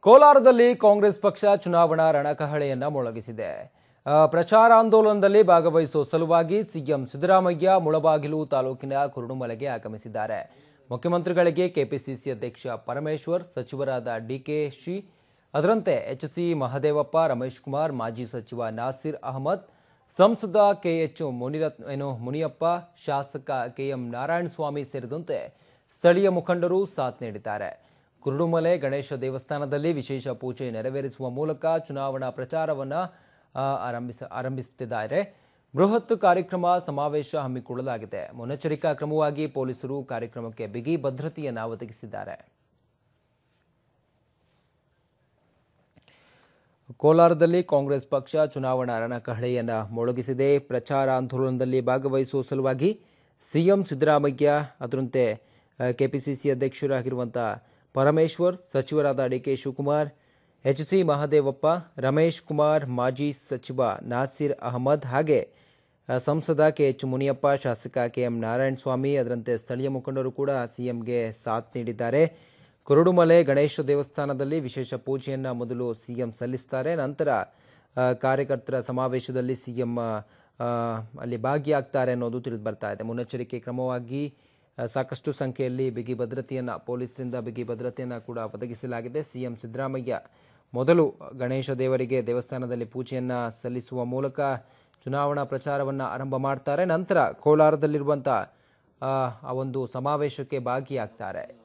ಕೋಲಾರದಲ್ಲಿ ಕಾಂಗ್ರೆಸ್ ಪಕ್ಷ ಚುನಾವಣಾ ರಣಕಹಳೆಯನ್ನ ಮೊಳಗಿಸಿದೆ ಆ, ಪ್ರಚಾರಾಂದೋಲನದಲ್ಲಿ ಭಾಗವಹಿಸುವ ಸಲುವಾಗಿ ಸಿಎಂ ಸಿದ್ದರಾಮಯ್ಯ ಮುಳಬಾಗಿಲು ತಾಲೂಕಿನ ಕುರುಡುಮಲೆಗೆ ಆಗಮಿಸಿದ್ದಾರೆ ಮುಖ್ಯಮಂತ್ರಿಗಳಿಗೆ ಕೆಪಿಸಿಸಿ ಅಧ್ಯಕ್ಷ ಪರಮೇಶ್ವರ್ ಸಚಿವರಾದ ಡಿಕೆ ಶಿ ಅದರಂತೆ ಎಚ್ ಸಿ ಮಹದೇವಪ್ಪ ರಮೇಶ್ ಕುಮಾರ್ ಮಾಜಿ ಸಚಿವ ನಾಸಿರ್ ಅಹಮದ್ ಸಂಸದ ಕೆಎಚ್ ಮುನಿರತ್ ಏನು ಮುನಿಯಪ್ಪ ಶಾಸಕ ಕೆಎಂ ನಾರಾಯಣಸ್ವಾಮಿ ಸೇರಿದಂತೆ ಸ್ಥಳೀಯ ಮುಖಂಡರು ಸಾಥ್ ನೀಡಿದ್ದಾರೆ ಕುರುಡುಮಲೆ ಗಣೇಶ ದೇವಸ್ಥಾನದಲ್ಲಿ ವಿಶೇಷ ಪೂಜೆ ನೆರವೇರಿಸುವ ಮೂಲಕ ಚುನಾವಣಾ ಪ್ರಚಾರವನ್ನು ಆರಂಭಿಸ ಆರಂಭಿಸುತ್ತಿದ್ದಾರೆ ಬೃಹತ್ ಕಾರ್ಯಕ್ರಮ ಸಮಾವೇಶ ಹಮ್ಮಿಕೊಳ್ಳಲಾಗಿದೆ ಮುನ್ನೆಚ್ಚರಿಕಾ ಕ್ರಮವಾಗಿ ಪೊಲೀಸರು ಕಾರ್ಯಕ್ರಮಕ್ಕೆ ಬಿಗಿ ಭದ್ರತೆಯನ್ನು ಒದಗಿಸಿದ್ದಾರೆ ಕೋಲಾರದಲ್ಲಿ ಕಾಂಗ್ರೆಸ್ ಪಕ್ಷ ಚುನಾವಣಾ ರಣಕಹಳೆಯನ್ನು ಮೊಳಗಿಸಿದೆ ಪ್ರಚಾರ ಆಂದೋಲನದಲ್ಲಿ ಭಾಗವಹಿಸುವ ಸಲುವಾಗಿ ಸಿಎಂ ಸಿದ್ದರಾಮಯ್ಯ ಅದರಂತೆ ಕೆಪಿಸಿಸಿ ಅಧ್ಯಕ್ಷರಾಗಿರುವಂಥ ಪರಮೇಶ್ವರ್ ಸಚಿವರಾದ D K Shivakumar H C Mahadevappa Ramesh Kumar ಮಾಜಿ ಸಚಿವ ನಾಸಿರ್ ಅಹಮದ್ ಹಾಗೆ ಆ, ಸಂಸದ ಕೆ ಎಚ್ ಮುನಿಯಪ್ಪ ಶಾಸಕ ಕೆ ಎಂ ನಾರಾಯಣಸ್ವಾಮಿ ಅದರಂತೆ ಸ್ಥಳೀಯ ಮುಖಂಡರು ಕೂಡ ಸಿಎಂಗೆ ಸಾಥ್ ನೀಡಿದ್ದಾರೆ ಕುರುಡುಮಲೆ ಗಣೇಶ ದೇವಸ್ಥಾನದಲ್ಲಿ ವಿಶೇಷ ಪೂಜೆಯನ್ನು ಮೊದಲು ಸಿಎಂ ಸಲ್ಲಿಸ್ತಾರೆ ನಂತರ ಆ, ಕಾರ್ಯಕರ್ತರ ಸಮಾವೇಶದಲ್ಲಿ ಸಿಎಂ ಆ, ಅಲ್ಲಿ ಭಾಗಿಯಾಗ್ತಾರೆ ಅನ್ನೋದು ತಿಳಿದು ಬರ್ತಾ ಇದೆ ಮುನ್ನೆಚ್ಚರಿಕೆ ಕ್ರಮವಾಗಿ ಆ, ಸಾಕಷ್ಟು ಸಂಖ್ಯೆಯಲ್ಲಿ ಬಿಗಿ ಭದ್ರತೆಯನ್ನು ಪೊಲೀಸರಿಂದ ಬಿಗಿ ಭದ್ರತೆಯನ್ನು ಕೂಡ ಒದಗಿಸಲಾಗಿದೆ ಸಿಎಂ ಸಿದ್ದರಾಮಯ್ಯ ಮೊದಲು ಗಣೇಶ ದೇವರಿಗೆ ದೇವಸ್ಥಾನದಲ್ಲಿ ಪೂಜೆಯನ್ನು ಸಲ್ಲಿಸುವ ಮೂಲಕ ಚುನಾವಣಾ ಪ್ರಚಾರವನ್ನು ಆರಂಭ ಮಾಡ್ತಾರೆ ನಂತರ ಕೋಲಾರದಲ್ಲಿರುವಂಥ ಆ, ಆ ಒಂದು ಸಮಾವೇಶಕ್ಕೆ ಭಾಗಿಯಾಗ್ತಾರೆ